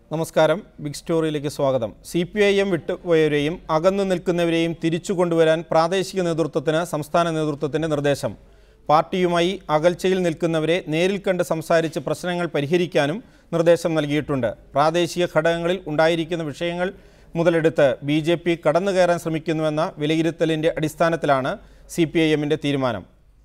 നമസ്കാരം ബിഗ് സ്റ്റോറിയിലേക്ക് സ്വാഗതം സി പി ഐ എം വിട്ടുപോയവരെയും അകന്നു നിൽക്കുന്നവരെയും തിരിച്ചു കൊണ്ടുവരാൻ പ്രാദേശിക നേതൃത്വത്തിന് സംസ്ഥാന നേതൃത്വത്തിൻ്റെ നിർദ്ദേശം പാർട്ടിയുമായി അകൽച്ചയിൽ നിൽക്കുന്നവരെ നേരിൽ കണ്ട് സംസാരിച്ച് പ്രശ്നങ്ങൾ പരിഹരിക്കാനും നിർദ്ദേശം നൽകിയിട്ടുണ്ട് പ്രാദേശിക ഘടകങ്ങളിൽ ഉണ്ടായിരിക്കുന്ന വിഷയങ്ങൾ മുതലെടുത്ത് ബി ജെ പി കടന്നു കയറാൻ ശ്രമിക്കുന്നുവെന്ന വിലയിരുത്തലിൻ്റെ അടിസ്ഥാനത്തിലാണ് സി പി ഐ എമ്മിൻ്റെ തീരുമാനം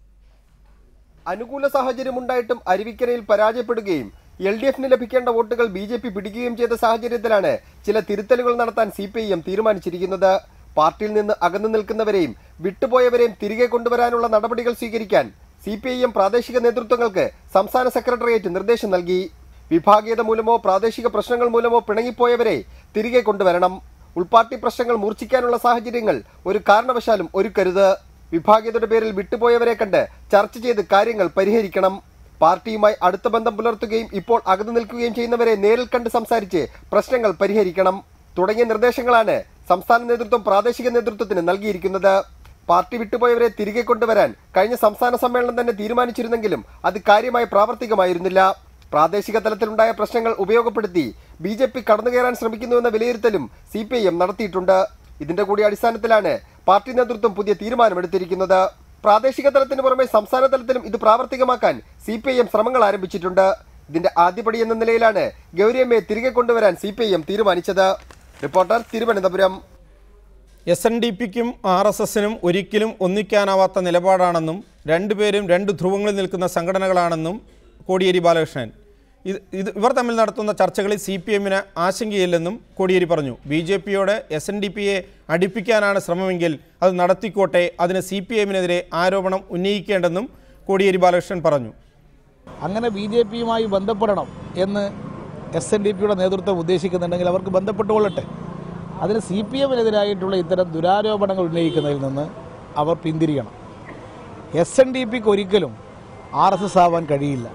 അനുകൂല സാഹചര്യമുണ്ടായിട്ടും അരുവിക്കരയിൽ പരാജയപ്പെടുകയും എൽ ഡി എഫിന് ലഭിക്കേണ്ട വോട്ടുകൾ ബി ജെ പി പിടിക്കുകയും ചെയ്ത സാഹചര്യത്തിലാണ് ചില തിരുത്തലുകൾ നടത്താൻ സി പി ഐ എം തീരുമാനിച്ചിരിക്കുന്നത് പാർട്ടിയിൽ നിന്ന് അകന്നു നിൽക്കുന്നവരെയും വിട്ടുപോയവരെയും തിരികെ കൊണ്ടുവരാനുള്ള നടപടികൾ സ്വീകരിക്കാൻ സി പി ഐ എം പ്രാദേശിക നേതൃത്വങ്ങൾക്ക് സംസ്ഥാന സെക്രട്ടേറിയറ്റ് നിർദ്ദേശം നൽകി വിഭാഗീയത മൂലമോ പ്രാദേശിക പ്രശ്നങ്ങൾ മൂലമോ പിണങ്ങിപ്പോയവരെ തിരികെ കൊണ്ടുവരണം ഉൾപാർട്ടി പ്രശ്നങ്ങൾ മൂർച്ഛിക്കാനുള്ള സാഹചര്യങ്ങൾ ഒരു കാരണവശാലും ഒരുക്കരുത് വിഭാഗീയതയുടെ പേരിൽ വിട്ടുപോയവരെ കണ്ട് ചർച്ച ചെയ്ത് കാര്യങ്ങൾ പരിഹരിക്കണം പാർട്ടിയുമായി അടുത്ത ബന്ധം പുലർത്തുകയും ഇപ്പോൾ അകന്നു നിൽക്കുകയും ചെയ്യുന്നവരെ നേരിൽ കണ്ട് സംസാരിച്ച് പ്രശ്നങ്ങൾ പരിഹരിക്കണം തുടങ്ങിയ നിർദ്ദേശങ്ങളാണ് സംസ്ഥാന നേതൃത്വം പ്രാദേശിക നേതൃത്വത്തിന് നൽകിയിരിക്കുന്നത് പാർട്ടി വിട്ടുപോയവരെ തിരികെ കൊണ്ടുവരാൻ കഴിഞ്ഞ സംസ്ഥാന സമ്മേളനം തന്നെ തീരുമാനിച്ചിരുന്നെങ്കിലും അത് കാര്യമായി പ്രാവർത്തികമായിരുന്നില്ല പ്രാദേശിക തലത്തിലുണ്ടായ പ്രശ്നങ്ങൾ ഉപയോഗപ്പെടുത്തി ബി ജെ പി കടന്നുകയറാൻ ശ്രമിക്കുന്നുവെന്ന വിലയിരുത്തലും സി പി ഐ എം നടത്തിയിട്ടുണ്ട് ഇതിന്റെ കൂടി അടിസ്ഥാനത്തിലാണ് പാർട്ടി നേതൃത്വം പുതിയ തീരുമാനമെടുത്തിരിക്കുന്നത് പ്രാദേശിക തലത്തിന് പുറമെ സംസ്ഥാന തലത്തിലും ഇത് പ്രാവർത്തികമാക്കാൻ സി പി ഐ എം ശ്രമങ്ങൾ ആരംഭിച്ചിട്ടുണ്ട് ഇതിന്റെ ആദ്യപടി എന്ന നിലയിലാണ് ഗൗരിയമ്മയെ തിരികെ കൊണ്ടുവരാൻ സി പി ഐ എം തീരുമാനിച്ചത് reporter Thiruvananthapuram S N D പിക്കും ആർ എസ് എസിനും ഒരിക്കലും ഒന്നിക്കാനാവാത്ത നിലപാടാണെന്നും രണ്ടുപേരും രണ്ട് ധ്രുവങ്ങളിൽ നിൽക്കുന്ന സംഘടനകളാണെന്നും കോടിയേരി ബാലകൃഷ്ണൻ ഇത് ഇത് ഇവർ തമ്മിൽ നടത്തുന്ന ചർച്ചകളിൽ സി പി എമ്മിന് ആശങ്കയില്ലെന്നും കോടിയേരി പറഞ്ഞു ബി ജെ പിയോട് എസ് എൻ ഡി പിയെ അടുപ്പിക്കാനാണ് ശ്രമമെങ്കിൽ അത് നടത്തിക്കോട്ടെ അതിന് സി പി എമ്മിനെതിരെ ആരോപണം ഉന്നയിക്കേണ്ടെന്നും കോടിയേരി ബാലകൃഷ്ണൻ പറഞ്ഞു അങ്ങനെ ബി ജെ പിയുമായി ബന്ധപ്പെടണം എന്ന് എസ് എൻ ഡി പിയുടെ നേതൃത്വം ഉദ്ദേശിക്കുന്നുണ്ടെങ്കിൽ അവർക്ക് ബന്ധപ്പെട്ടുകൊള്ളട്ടെ അതിന് സി പി എമ്മിനെതിരായിട്ടുള്ള ഇത്തരം ദുരാരോപണങ്ങൾ ഉന്നയിക്കുന്നതിൽ നിന്ന് അവർ പിന്തിരിയണം എസ് എൻ ഡി പിക്ക് ഒരിക്കലും ആർ എസ് എസ് ആവാൻ കഴിയില്ല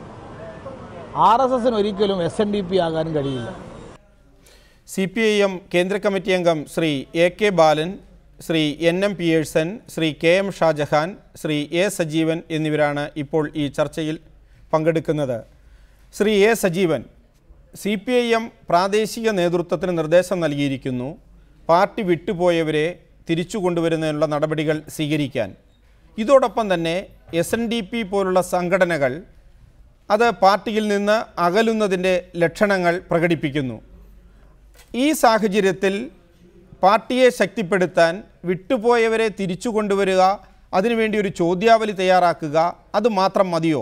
ആർ എസ് എസിന് ഒരിക്കലും എസ് എൻ ഡി പി ആകാനും കഴിയില്ല സി പി ഐ എം കേന്ദ്ര കമ്മിറ്റി അംഗം Shri A K Balan Shri N M Pearson Shri K M Shajahan Shri A Sajeevan എന്നിവരാണ് ഇപ്പോൾ ഈ ചർച്ചയിൽ പങ്കെടുക്കുന്നത് Shri A Sajeevan C P I M പ്രാദേശിക നേതൃത്വത്തിന് നിർദ്ദേശം നൽകിയിരിക്കുന്നു പാർട്ടി വിട്ടുപോയവരെ തിരിച്ചു കൊണ്ടുവരുന്നതിനുള്ള നടപടികൾ സ്വീകരിക്കാൻ ഇതോടൊപ്പം തന്നെ എസ് എൻ ഡി പി പോലുള്ള സംഘടനകൾ അത് പാർട്ടിയിൽ നിന്ന് അകലുന്നതിൻ്റെ ലക്ഷണങ്ങൾ പ്രകടിപ്പിക്കുന്നു ഈ സാഹചര്യത്തിൽ പാർട്ടിയെ ശക്തിപ്പെടുത്താൻ വിട്ടുപോയവരെ തിരിച്ചു കൊണ്ടുവരിക അതിനുവേണ്ടി ഒരു ചോദ്യാവലി തയ്യാറാക്കുക അത് മാത്രം മതിയോ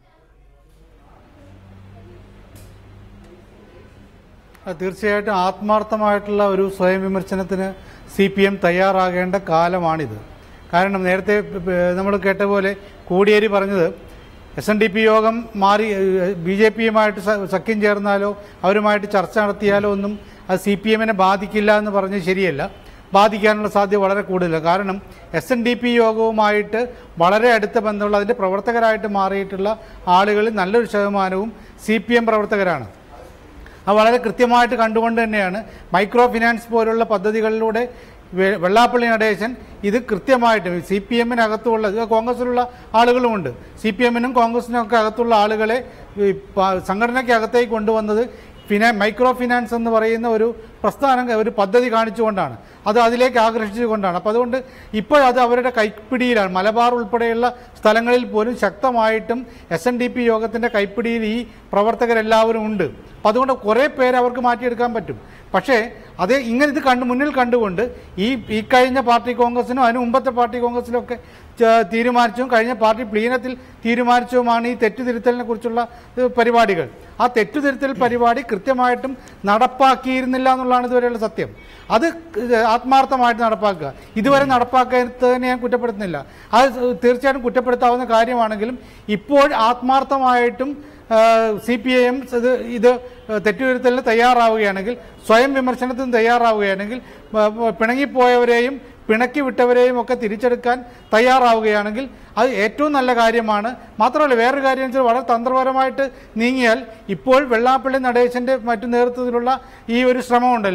അത് തീർച്ചയായിട്ടും ആത്മാർത്ഥമായിട്ടുള്ള ഒരു സ്വയം വിമർശനത്തിന് സി പി എം തയ്യാറാകേണ്ട കാലമാണിത് കാരണം നേരത്തെ നമ്മൾ കേട്ട പോലെ കോടിയേരി പറഞ്ഞത് എസ് എൻ ഡി പി യോഗം മാറി ബി ജെ പിയുമായിട്ട് സഖ്യം ചേർന്നാലോ അവരുമായിട്ട് ചർച്ച നടത്തിയാലോ ഒന്നും അത് സി പി എമ്മിനെ ബാധിക്കില്ല എന്ന് പറഞ്ഞത് ശരിയല്ല ബാധിക്കാനുള്ള സാധ്യത വളരെ കൂടുതലാണ് കാരണം എസ് എൻ ഡി പി യോഗവുമായിട്ട് വളരെ അടുത്ത ബന്ധമുള്ള അതിൻ്റെ പ്രവർത്തകരായിട്ട് മാറിയിട്ടുള്ള ആളുകളിൽ നല്ലൊരു ശതമാനവും സി പി എം പ്രവർത്തകരാണ് അത് വളരെ കൃത്യമായിട്ട് കണ്ടുകൊണ്ട് തന്നെയാണ് മൈക്രോ ഫിനാൻസ് പോലുള്ള പദ്ധതികളിലൂടെ വെ- വെള്ളാപ്പള്ളി നടേശൻ ഇത് കൃത്യമായിട്ട് സി പി എമ്മിനകത്തുള്ള ഇത് കോൺഗ്രസിലുള്ള ആളുകളുമുണ്ട് സി പി എമ്മിനും കോൺഗ്രസിനും ഒക്കെ അകത്തുള്ള ആളുകളെ ഈ പ- സംഘടനയ്ക്കകത്തേക്ക് കൊണ്ടുവന്നത് ഫിനാ മൈക്രോ ഫിനാൻസ് എന്ന് പറയുന്ന ഒരു പ്രസ്ഥാനം ഒരു പദ്ധതി കാണിച്ചുകൊണ്ടാണ് അത് അതിലേക്ക് ആകർഷിച്ചുകൊണ്ടാണ് അപ്പോൾ അതുകൊണ്ട് ഇപ്പോഴത് അവരുടെ കൈപ്പിടിയിലാണ് മലബാർ ഉൾപ്പെടെയുള്ള സ്ഥലങ്ങളിൽ പോലും ശക്തമായിട്ടും എസ് എൻ ഡി പി യോഗത്തിൻ്റെ കൈപ്പിടിയിൽ ഈ പ്രവർത്തകരെല്ലാവരും ഉണ്ട് അപ്പോൾ അതുകൊണ്ട് കുറേ പേര് അവർക്ക് മാറ്റിയെടുക്കാൻ പറ്റും പക്ഷേ അത് ഇങ്ങനെ ഇത് കണ്ട് മുന്നിൽ കണ്ടുകൊണ്ട് ഈ ഈ കഴിഞ്ഞ പാർട്ടി കോൺഗ്രസിനും അതിന് മുമ്പത്തെ പാർട്ടി കോൺഗ്രസിലും ഒക്കെ ച- തീരുമാനിച്ചതും കഴിഞ്ഞ പാർട്ടി പ്ലീനത്തിൽ തീരുമാനിച്ചതുമാണ് ഈ തെറ്റുതിരുത്തലിനെ കുറിച്ചുള്ള ഏഹ്, പരിപാടികൾ ആ തെറ്റുതിരുത്തൽ പരിപാടി കൃത്യമായിട്ടും നടപ്പാക്കിയിരുന്നില്ല എന്നുള്ളതാണ് ഇതുവരെയുള്ള സത്യം അത് ക- ആത്മാർത്ഥമായിട്ട് നടപ്പാക്കുക ഇതുവരെ നടപ്പാക്കാത്തതിനെ ഞാൻ കുറ്റപ്പെടുത്തുന്നില്ല അത് തീർച്ചയായിട്ടും കുറ്റപ്പെടുത്താവുന്ന കാര്യമാണെങ്കിലും ഇപ്പോൾ ആത്മാർത്ഥമായിട്ടും സി പി ഐ എം ഇത് ഇത് തെറ്റുതിരുത്തലിന് തയ്യാറാവുകയാണെങ്കിൽ സ്വയം വിമർശനത്തിന് തയ്യാറാവുകയാണെങ്കിൽ ആ, പിണങ്ങിപ്പോയവരെയും പിണക്കി വിട്ടവരെയും ഒക്കെ തിരിച്ചെടുക്കാൻ തയ്യാറാവുകയാണെങ്കിൽ അത് ഏറ്റവും നല്ല കാര്യമാണ് മാത്രമല്ല വേറൊരു കാര്യം എന്ന് വെച്ചാൽ വളരെ തന്ത്രപരമായിട്ട് നീങ്ങിയാൽ ഇപ്പോൾ വെള്ളാപ്പള്ളി നടേശൻ്റെ മറ്റു നേതൃത്വത്തിലുള്ള ഈ ഒരു ശ്രമമുണ്ടല്ലോ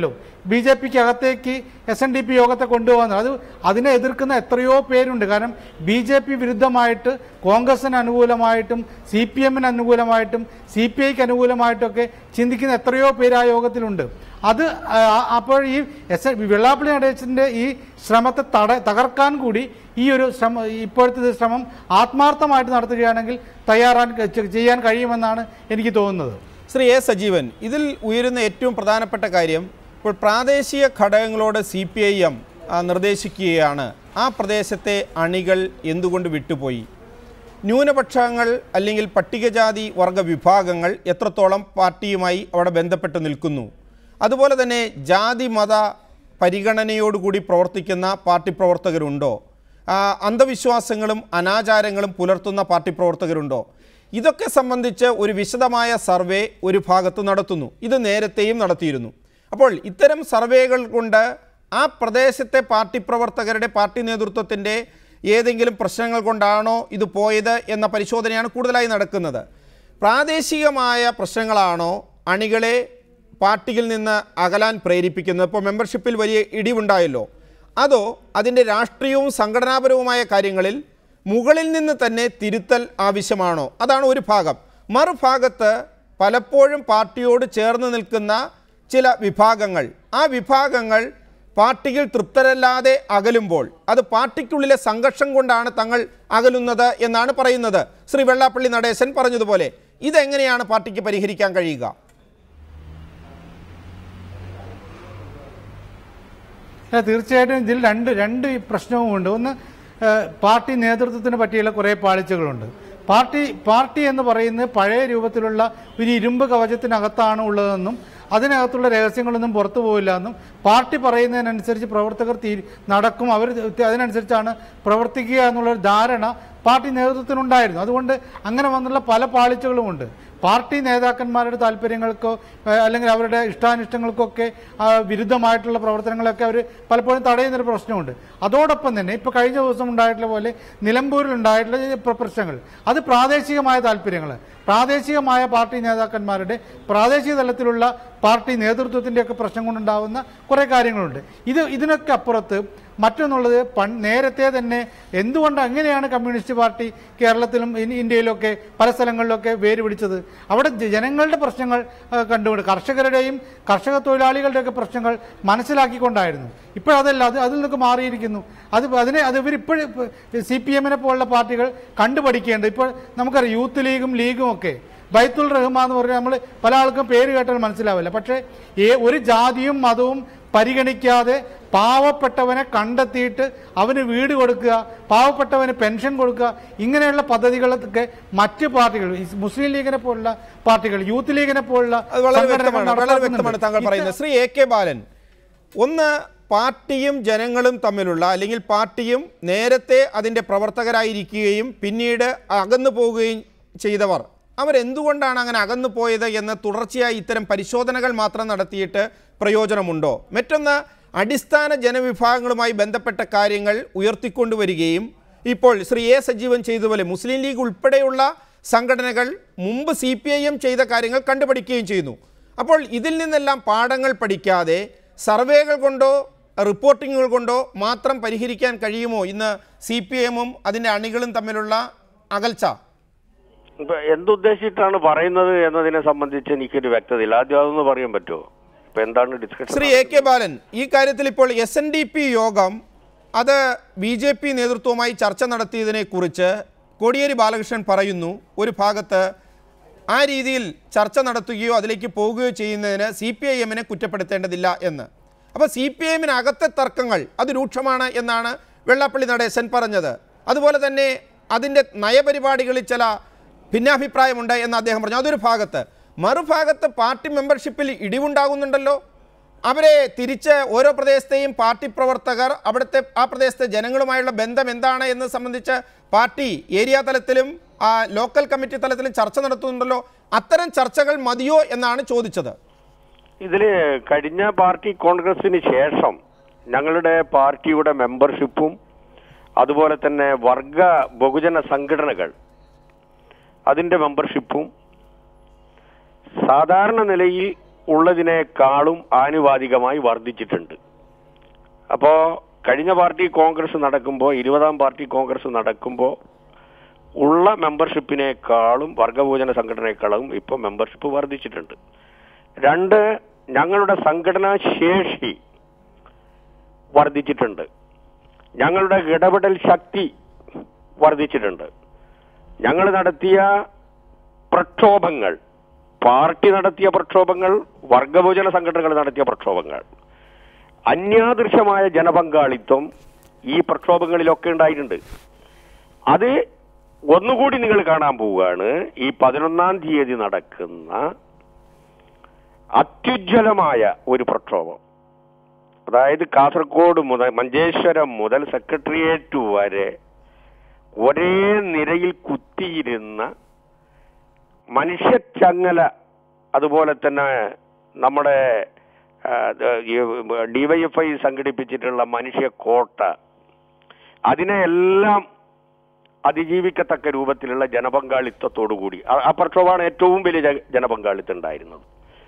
ബി ജെ പിക്ക് അകത്തേക്ക് എസ് എൻ ഡി പി യോഗത്തെ കൊണ്ടുപോകുന്നത് അത് അതിനെ എതിർക്കുന്ന എത്രയോ പേരുണ്ട് കാരണം ബി ജെ പി വിരുദ്ധമായിട്ട് കോൺഗ്രസിന് അനുകൂലമായിട്ടും സി പി എമ്മിന് അനുകൂലമായിട്ടും സി പി ഐക്ക് അനുകൂലമായിട്ടൊക്കെ ചിന്തിക്കുന്ന എത്രയോ പേര് ആ യോഗത്തിലുണ്ട് അത് ആ, അപ്പോൾ ഈ എസ് എൻ വെള്ളാപ്പള്ളി നടേശന്റെ ഈ ശ്രമത്തെ തട തകർക്കാൻ കൂടി ഈ ഒരു ശ്രമം ഇപ്പോഴത്തെ ഈ ശ്രമം ആത്മാർത്ഥമായിട്ട് നടത്തുകയാണെങ്കിൽ തയ്യാറാൻ ചെയ്യാൻ കഴിയുമെന്നാണ് എനിക്ക് തോന്നുന്നത് ശ്രീ എ സജീവൻ ഇതിൽ ഉയരുന്ന ഏറ്റവും പ്രധാനപ്പെട്ട കാര്യം ഇപ്പോൾ പ്രാദേശിക ഘടകങ്ങളോട് സി പി ഐ എം നിർദ്ദേശിക്കുകയാണ് ആ പ്രദേശത്തെ അണികൾ എന്തുകൊണ്ട് വിട്ടുപോയി ന്യൂനപക്ഷങ്ങൾ അല്ലെങ്കിൽ പട്ടികജാതി വർഗ വിഭാഗങ്ങൾ എത്രത്തോളം പാർട്ടിയുമായി അവിടെ ബന്ധപ്പെട്ട് നിൽക്കുന്നു അതുപോലെ തന്നെ ജാതി മത പരിഗണനയോടുകൂടി പ്രവർത്തിക്കുന്ന പാർട്ടി പ്രവർത്തകരുണ്ടോ ആ, അന്ധവിശ്വാസങ്ങളും അനാചാരങ്ങളും പുലർത്തുന്ന പാർട്ടി പ്രവർത്തകരുണ്ടോ ഇതൊക്കെ സംബന്ധിച്ച് ഒരു വിശദമായ സർവേ ഒരു ഭാഗത്ത് നടത്തുന്നു ഇത് നേരത്തെയും നടത്തിയിരുന്നു അപ്പോൾ ഇത്തരം സർവേകൾ കൊണ്ട് ആ പ്രദേശത്തെ പാർട്ടി പ്രവർത്തകരുടെ പാർട്ടി നേതൃത്വത്തിൻ്റെ ഏതെങ്കിലും പ്രശ്നങ്ങൾ കൊണ്ടാണോ ഇത് പോയത് എന്ന പരിശോധനയാണ് കൂടുതലായി നടക്കുന്നത് പ്രാദേശികമായ പ്രശ്നങ്ങളാണോ അണികളെ പാർട്ടിയിൽ നിന്ന് അകലാൻ പ്രേരിപ്പിക്കുന്നത് ഇപ്പോൾ മെമ്പർഷിപ്പിൽ വലിയ ഇടിവുണ്ടായല്ലോ അതോ അതിൻ്റെ രാഷ്ട്രീയവും സംഘടനാപരവുമായ കാര്യങ്ങളിൽ മുകളിൽ നിന്ന് തന്നെ തിരുത്തൽ ആവശ്യമാണോ അതാണ് ഒരു ഭാഗം മറുഭാഗത്ത് പലപ്പോഴും പാർട്ടിയോട് ചേർന്ന് നിൽക്കുന്ന ചില വിഭാഗങ്ങൾ ആ വിഭാഗങ്ങൾ പാർട്ടിയിൽ തൃപ്തരല്ലാതെ അകലുമ്പോൾ അത് പാർട്ടിക്കുള്ളിലെ സംഘർഷം കൊണ്ടാണ് തങ്ങൾ അകലുന്നത് എന്നാണ് പറയുന്നത് ശ്രീ വെള്ളാപ്പള്ളി നടേശൻ പറഞ്ഞതുപോലെ ഇതെങ്ങനെയാണ് പാർട്ടിക്ക് പരിഹരിക്കാൻ കഴിയുക അല്ല, തീർച്ചയായിട്ടും ഇതിൽ രണ്ട് രണ്ട് പ്രശ്നവുമുണ്ട് ഒന്ന് ഏഹ്, പാർട്ടി നേതൃത്വത്തിന് പറ്റിയുള്ള കുറേ പാളിച്ചകളുണ്ട് പാർട്ടി പാർട്ടി എന്ന് പറയുന്നത് പഴയ രൂപത്തിലുള്ള ഒരു ഇരുമ്പ് കവചത്തിനകത്താണ് ഉള്ളതെന്നും അതിനകത്തുള്ള രഹസ്യങ്ങളൊന്നും പുറത്തു പോവില്ല എന്നും പാർട്ടി പറയുന്നതിനനുസരിച്ച് പ്രവർത്തകർ തീ നടക്കും അവർ അതിനനുസരിച്ചാണ് പ്രവർത്തിക്കുക എന്നുള്ള ധാരണ പാർട്ടി നേതൃത്വത്തിനുണ്ടായിരുന്നു അതുകൊണ്ട് അങ്ങനെ വന്നുള്ള പല പാളിച്ചകളുമുണ്ട് പാർട്ടി നേതാക്കന്മാരുടെ താല്പര്യങ്ങൾക്കോ ഏഹ്, അല്ലെങ്കിൽ അവരുടെ ഇഷ്ടാനിഷ്ടങ്ങൾക്കൊക്കെ ആ, വിരുദ്ധമായിട്ടുള്ള പ്രവർത്തനങ്ങളൊക്കെ അവർ പലപ്പോഴും തടയുന്നൊരു പ്രശ്നമുണ്ട് അതോടൊപ്പം തന്നെ ഇപ്പോൾ കഴിഞ്ഞ ദിവസം ഉണ്ടായിട്ടുള്ള പോലെ നിലമ്പൂരിൽ ഉണ്ടായിട്ടുള്ള ഈ പ്ര- പ്രശ്നങ്ങൾ അത് പ്രാദേശികമായ താല്പര്യങ്ങൾ പ്രാദേശികമായ പാർട്ടി നേതാക്കന്മാരുടെ പ്രാദേശിക തലത്തിലുള്ള പാർട്ടി നേതൃത്വത്തിൻ്റെയൊക്കെ പ്രശ്നം കൊണ്ടുണ്ടാകുന്ന കുറേ കാര്യങ്ങളുണ്ട് ഇത് ഇതിനൊക്കെ അപ്പുറത്ത് മറ്റൊന്നുള്ളത് പൺ നേരത്തെ തന്നെ എന്തുകൊണ്ട് എങ്ങനെയാണ് കമ്മ്യൂണിസ്റ്റ് പാർട്ടി കേരളത്തിലും ഇൻ- ഇന്ത്യയിലൊക്കെ പല സ്ഥലങ്ങളിലൊക്കെ വേര് പിടിച്ചത് അവിടെ ജ- ജനങ്ങളുടെ പ്രശ്നങ്ങൾ ആ, കണ്ടുകൊണ്ട് കർഷകരുടെയും കർഷക തൊഴിലാളികളുടെയൊക്കെ പ്രശ്നങ്ങൾ മനസ്സിലാക്കിക്കൊണ്ടായിരുന്നു ഇപ്പോഴതല്ല അത് അതിൽ നിന്നൊക്കെ മാറിയിരിക്കുന്നു അത് അതിനെ അത് ഇവരിപ്പോഴും സി പി എമ്മിനെ പോലുള്ള പാർട്ടികൾ കണ്ടുപഠിക്കേണ്ടത് ഇപ്പോൾ നമുക്കറിയാം യൂത്ത് ലീഗും ലീഗും ഒക്കെ ബൈത്തുൽ റഹ്മാൻ എന്ന് പറഞ്ഞാൽ നമ്മൾ പല ആൾക്കും പേര് കേട്ടാൽ മനസ്സിലാവില്ല പക്ഷേ ഏ ഒരു ജാതിയും മതവും പരിഗണിക്കാതെ പാവപ്പെട്ടവനെ കണ്ടെത്തിയിട്ട് അവന് വീട് കൊടുക്കുക പാവപ്പെട്ടവന് പെൻഷൻ കൊടുക്കുക ഇങ്ങനെയുള്ള പദ്ധതികളൊക്കെ മറ്റ് പാർട്ടികൾ ഈ മുസ്ലിം ലീഗിനെ പോലുള്ള പാർട്ടികൾ യൂത്ത് ലീഗിനെ പോലുള്ള അത് വളരെ സംഘടനകൾ വ്യക്തമാണ് വളരെ നടപ്പാക്കുന്നുണ്ട്. വ്യക്തമാണ് താങ്കൾ പറയുന്നത് ശ്രീ എ കെ ബാലൻ ഒന്ന് പാർട്ടിയും ജനങ്ങളും തമ്മിലുള്ള അല്ലെങ്കിൽ പാർട്ടിയും നേരത്തെ അതിൻ്റെ പ്രവർത്തകരായിരിക്കുകയും പിന്നീട് അകന്നു പോവുകയും ചെയ്തവർ അവരെന്തുകൊണ്ടാണ് അങ്ങനെ അകന്നു പോയത് എന്ന് തുടർച്ചയായി ഇത്തരം പരിശോധനകൾ മാത്രം നടത്തിയിട്ട് പ്രയോജനമുണ്ടോ മറ്റൊന്ന് അടിസ്ഥാന ജനവിഭാഗങ്ങളുമായി ബന്ധപ്പെട്ട കാര്യങ്ങൾ ഉയർത്തിക്കൊണ്ടുവരികയും ഇപ്പോൾ ശ്രീ എ സജീവൻ ചെയ്തതുപോലെ മുസ്ലിം ലീഗ് ഉൾപ്പെടെയുള്ള സംഘടനകൾ മുമ്പ് സി പി ഐ എം ചെയ്ത കാര്യങ്ങൾ കണ്ടുപഠിക്കുകയും ചെയ്യുന്നു അപ്പോൾ ഇതിൽ നിന്നെല്ലാം പാഠങ്ങൾ പഠിക്കാതെ സർവേകൾ കൊണ്ടോ റിപ്പോർട്ടിങ്ങുകൾ കൊണ്ടോ മാത്രം പരിഹരിക്കാൻ കഴിയുമോ ഇന്ന് സി പി എമ്മും അതിൻ്റെ അണികളും തമ്മിലുള്ള അകൽച്ച ഇപ്പൊ എന്തുദ്ദേശിച്ചിട്ടാണ് പറയുന്നത് എന്നതിനെ സംബന്ധിച്ച് എനിക്കൊരു വ്യക്തതയില്ല ആദ്യം അതൊന്ന് പറയാൻ പറ്റുമോ ഇപ്പൊ എന്താണ് discussion Shri A K Balan ഈ കാര്യത്തിൽ ഇപ്പോൾ എസ് എൻ ഡി പി യോഗം അത് ബി ജെ പി നേതൃത്വവുമായി ചർച്ച നടത്തിയതിനെക്കുറിച്ച് കോടിയേരി ബാലകൃഷ്ണൻ പറയുന്നു ഒരു ഭാഗത്ത് ആ രീതിയിൽ ചർച്ച നടത്തുകയോ അതിലേക്ക് പോവുകയോ ചെയ്യുന്നതിന് സി പി ഐ എമ്മിനെ കുറ്റപ്പെടുത്തേണ്ടതില്ല എന്ന് അപ്പോൾ സി പി ഐ എമ്മിനകത്തെ തർക്കങ്ങൾ അത് രൂക്ഷമാണ് എന്നാണ് വെള്ളാപ്പള്ളി നടേശൻ പറഞ്ഞത് അതുപോലെ തന്നെ അതിൻ്റെ നയപരിപാടികളിൽ ചില ഭിന്നാഭിപ്രായമുണ്ട് എന്ന് അദ്ദേഹം പറഞ്ഞു അതൊരു ഭാഗത്ത് മറുഭാഗത്ത് പാർട്ടി മെമ്പർഷിപ്പിൽ ഇടിവുണ്ടാകുന്നുണ്ടല്ലോ അവരെ തിരിച്ച് ഓരോ പ്രദേശത്തെയും പാർട്ടി പ്രവർത്തകർ അവിടുത്തെ ആ പ്രദേശത്തെ ജനങ്ങളുമായുള്ള ബന്ധം എന്താണ് എന്ന് സംബന്ധിച്ച് പാർട്ടി ഏരിയ തലത്തിലും ആ, ലോക്കൽ കമ്മിറ്റി തലത്തിലും ചർച്ച നടത്തുന്നുണ്ടല്ലോ അത്തരം ചർച്ചകൾ മതിയോ എന്നാണ് ചോദിച്ചത് ഇതില് കഴിഞ്ഞ പാർട്ടി കോൺഗ്രസിന് ശേഷം ഞങ്ങളുടെ പാർട്ടിയുടെ മെമ്പർഷിപ്പും അതുപോലെ തന്നെ വർഗ ബഹുജന സംഘടനകൾ അതിന്റെ മെമ്പർഷിപ്പും സാധാരണ നിലയിൽ ഉള്ളതിനേക്കാളും ആനുപാതികമായി വർദ്ധിച്ചിട്ടുണ്ട് അപ്പോ കഴിഞ്ഞ പാർട്ടി കോൺഗ്രസ് നടക്കുമ്പോൾ ഇരുപതാം പാർട്ടി കോൺഗ്രസ് നടക്കുമ്പോൾ ഉള്ള മെമ്പർഷിപ്പിനേക്കാളും വർഗഭോജന സംഘടനയെക്കാളും ഇപ്പൊ മെമ്പർഷിപ്പ് വർദ്ധിച്ചിട്ടുണ്ട് രണ്ട് ഞങ്ങളുടെ സംഘടനാ ശേഷി വർദ്ധിച്ചിട്ടുണ്ട് ഞങ്ങളുടെ ഇടപെടൽ ശക്തി വർദ്ധിച്ചിട്ടുണ്ട് ഞങ്ങൾ നടത്തിയ പ്രക്ഷോഭങ്ങൾ പാർട്ടി നടത്തിയ പ്രക്ഷോഭങ്ങൾ വർഗഭോജന സംഘടനകൾ നടത്തിയ പ്രക്ഷോഭങ്ങൾ അന്യാദൃശമായ ജനപങ്കാളിത്തം ഈ പ്രക്ഷോഭങ്ങളിലൊക്കെ ഉണ്ടായിട്ടുണ്ട് അത് ഒന്നുകൂടി നിങ്ങൾ കാണാൻ പോവുകയാണ് ഈ പതിനൊന്നാം തീയതി നടക്കുന്ന അത്യുജ്വലമായ ഒരു പ്രക്ഷോഭം അതായത് കാസർഗോഡ് മുതൽ മഞ്ചേശ്വരം മുതൽ സെക്രട്ടേറിയറ്റ് വരെ ഒരേ നിരയിൽ കുത്തിയിരുന്ന മനുഷ്യച്ചങ്ങല അതുപോലെ തന്നെ നമ്മുടെ ഡിവൈഎഫ്ഐ സംഘടിപ്പിച്ചിട്ടുള്ള മനുഷ്യ കോട്ട അതിനെയെല്ലാം അതിജീവിക്കത്തക്ക രൂപത്തിലുള്ള ജനപങ്കാളിത്തത്തോടുകൂടി ആ- ആ പ്രക്ഷോഭമാണ് ഏറ്റവും വലിയ ജ- ജനപങ്കാളിത്തം ഉണ്ടായിരുന്നത്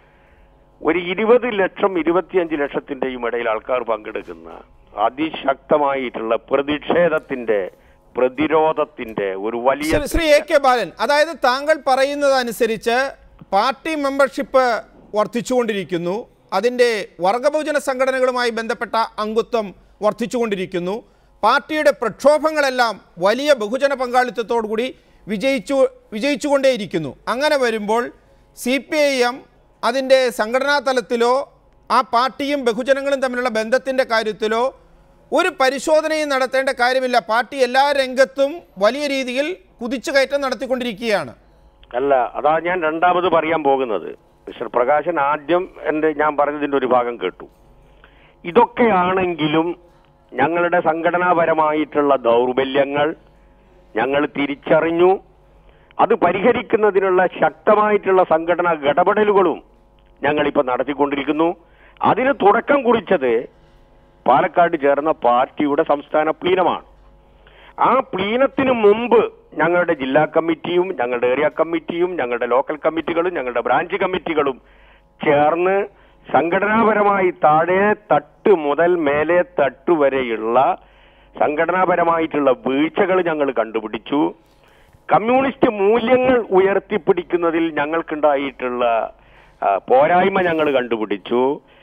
ഒരു ഇരുപത് ലക്ഷം ഇരുപത്തിയഞ്ച് ലക്ഷത്തിന്റെയും ഇടയിൽ ആൾക്കാർ പങ്കെടുക്കുന്ന അതിശക്തമായിട്ടുള്ള പ്രതിഷേധത്തിന്റെ പ്രതിരോധത്തിന്റെ ഒരു വലിയ ശ്രീ- ശ്രീ എ കെ ബാലൻ അതായത് താങ്കൾ പറയുന്നത് അനുസരിച്ച് പാർട്ടി മെമ്പർഷിപ്പ് വർദ്ധിച്ചുകൊണ്ടിരിക്കുന്നു അതിൻ്റെ വർഗബഹുജന സംഘടനകളുമായി ബന്ധപ്പെട്ട അംഗത്വം വർദ്ധിച്ചുകൊണ്ടിരിക്കുന്നു പാർട്ടിയുടെ പ്രക്ഷോഭങ്ങളെല്ലാം വലിയ ബഹുജന പങ്കാളിത്തത്തോടുകൂടി വിജയിച്ചു വിജയിച്ചുകൊണ്ടേയിരിക്കുന്നു അങ്ങനെ വരുമ്പോൾ സി പി ഐ എം അതിൻ്റെ സംഘടനാ തലത്തിലോ ആ പാർട്ടിയും ബഹുജനങ്ങളും തമ്മിലുള്ള ബന്ധത്തിൻ്റെ കാര്യത്തിലോ ഒരു പരിശോധനയും നടത്തേണ്ട കാര്യമില്ല പാർട്ടി എല്ലാ രംഗത്തും വലിയ രീതിയിൽ കുതിച്ചുകയറ്റം നടത്തിക്കൊണ്ടിരിക്കുകയാണ് അല്ല അതാ ഞാൻ രണ്ടാമത് പറയാൻ പോകുന്നത് മിസ്റ്റർ പ്രകാശൻ ആദ്യം എന്റെ ഞാൻ പറഞ്ഞതിന്റെ ഒരു ഭാഗം കേട്ടു ഇതൊക്കെയാണെങ്കിലും ഞങ്ങളുടെ സംഘടനാപരമായിട്ടുള്ള ദൗർബല്യങ്ങൾ ഞങ്ങൾ തിരിച്ചറിഞ്ഞു അത് പരിഹരിക്കുന്നതിനുള്ള ശക്തമായിട്ടുള്ള സംഘടനാ ഇടപെടലുകളും ഞങ്ങളിപ്പോ നടത്തിക്കൊണ്ടിരിക്കുന്നു അതിന് തുടക്കം കുറിച്ചത് പാലക്കാട് ചേർന്ന പാർട്ടിയുടെ സംസ്ഥാന പ്ലീനമാണ് ആ പ്ലീനത്തിന് മുമ്പ് ഞങ്ങളുടെ ജില്ലാ കമ്മിറ്റിയും ഞങ്ങളുടെ ഏരിയ കമ്മിറ്റിയും ഞങ്ങളുടെ ലോക്കൽ കമ്മിറ്റികളും ഞങ്ങളുടെ ബ്രാഞ്ച് കമ്മിറ്റികളും ചേർന്ന് സംഘടനാപരമായി താഴെ തട്ട് മുതൽ മേലെ തട്ട് വരെയുള്ള സംഘടനാപരമായിട്ടുള്ള വീഴ്ചകൾ ഞങ്ങൾ കണ്ടുപിടിച്ചു കമ്മ്യൂണിസ്റ്റ് മൂല്യങ്ങൾ ഉയർത്തിപ്പിടിക്കുന്നതിൽ ഞങ്ങൾക്കുണ്ടായിട്ടുള്ള ആ, പോരായ്മ ഞങ്ങൾ കണ്ടുപിടിച്ചു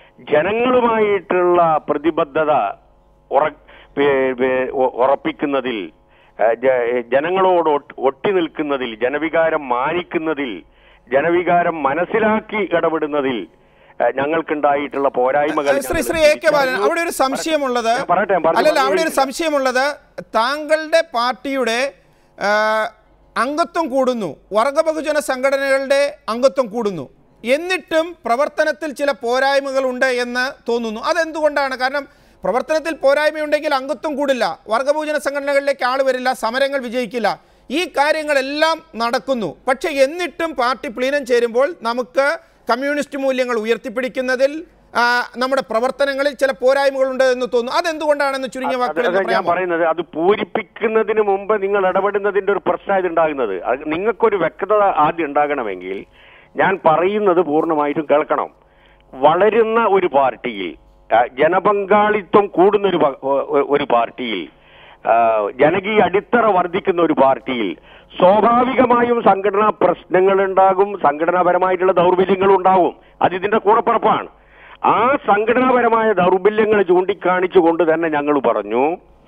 ജനങ്ങളുമായിട്ടുള്ള പ്രതിബദ്ധത ഉറ- പേ- പേ- ഉ- ഉറപ്പിക്കുന്നതിൽ ആ, ജ- ജനങ്ങളോട് ഒട്ട് ഒട്ടി നിൽക്കുന്നതിൽ ജനവികാരം മാനിക്കുന്നതിൽ ജനവികാരം മനസ്സിലാക്കി ഇടപെടുന്നതിൽ ആ, ഞങ്ങൾക്കുണ്ടായിട്ടുള്ള പോരായ്മകൾ ശ്രീ ഞങ്ങൾ ശ്രീ എ കെ ബാലൻ തിരിച്ചറിഞ്ഞു. അവിടെ ഒരു സംശയമുള്ളത് ഞാൻ പറയട്ടെ, ഞാൻ പറഞ്ഞു അല്ലല്ല അവിടെ ഒരു പറഞ്ഞില്ല. സംശയമുള്ളത് താങ്കളുടെ പാർട്ടിയുടെ ആ, അംഗത്വം കൂടുന്നു വർഗബഹുജന സംഘടനകളുടെ അംഗത്വം കൂടുന്നു എന്നിട്ടും പ്രവർത്തനത്തിൽ ചില പോരായ്മകളുണ്ട് എന്ന് തോന്നുന്നു അതെന്തുകൊണ്ടാണ് കാരണം പ്രവർത്തനത്തിൽ പോരായ്മയുണ്ടെങ്കിൽ അംഗത്വം കൂടില്ല വർഗബഹുജന സംഘടനകളിലേക്ക് ആൾ വരില്ല സമരങ്ങൾ വിജയിക്കില്ല ഈ കാര്യങ്ങളെല്ലാം നടക്കുന്നു പക്ഷേ എന്നിട്ടും പാർട്ടി പ്ലീനം ചേരുമ്പോൾ നമുക്ക് കമ്മ്യൂണിസ്റ്റ് മൂല്യങ്ങൾ ഉയർത്തിപ്പിടിക്കുന്നതിൽ ആ, നമ്മുടെ പ്രവർത്തനങ്ങളിൽ ചില പോരായ്മകളുണ്ട് എന്ന് തോന്നുന്നു അതെന്തുകൊണ്ടാണെന്ന് ചുരുങ്ങിയ അത് വാക്കുകളിൽ അത് ഞാൻ പറയാമോ? പറയുന്നത് അത് പൂരിപ്പിക്കുന്നതിന് മുമ്പ് നിങ്ങൾ ഇടപെടുന്നതിന്റെ ഒരു പ്രശ്നമായത് ഉണ്ടാകുന്നത് അത് നിങ്ങൾക്കൊരു വ്യക്തത ആദ്യം ഉണ്ടാകണമെങ്കിൽ ഞാൻ പറയുന്നത് പൂർണ്ണമായിട്ടും കേൾക്കണം വളരുന്ന ഒരു പാർട്ടിയിൽ ആ, ജനപങ്കാളിത്തം കൂടുന്ന ഒരു പ- ഒ- ഒരു പാർട്ടിയിൽ ആ, ജനകീയ അടിത്തറ വർദ്ധിക്കുന്ന ഒരു പാർട്ടിയിൽ സ്വാഭാവികമായും സംഘടനാ പ്രശ്നങ്ങൾ ഉണ്ടാകും സംഘടനാപരമായിട്ടുള്ള ദൗർബല്യങ്ങൾ ഉണ്ടാവും അത് ഇതിന്റെ കൂടപ്പുറപ്പാണ് ആ സംഘടനാപരമായ ദൗർബല്യങ്ങൾ ചൂണ്ടിക്കാണിച്ചുകൊണ്ട് തന്നെ ഞങ്ങൾ പറഞ്ഞു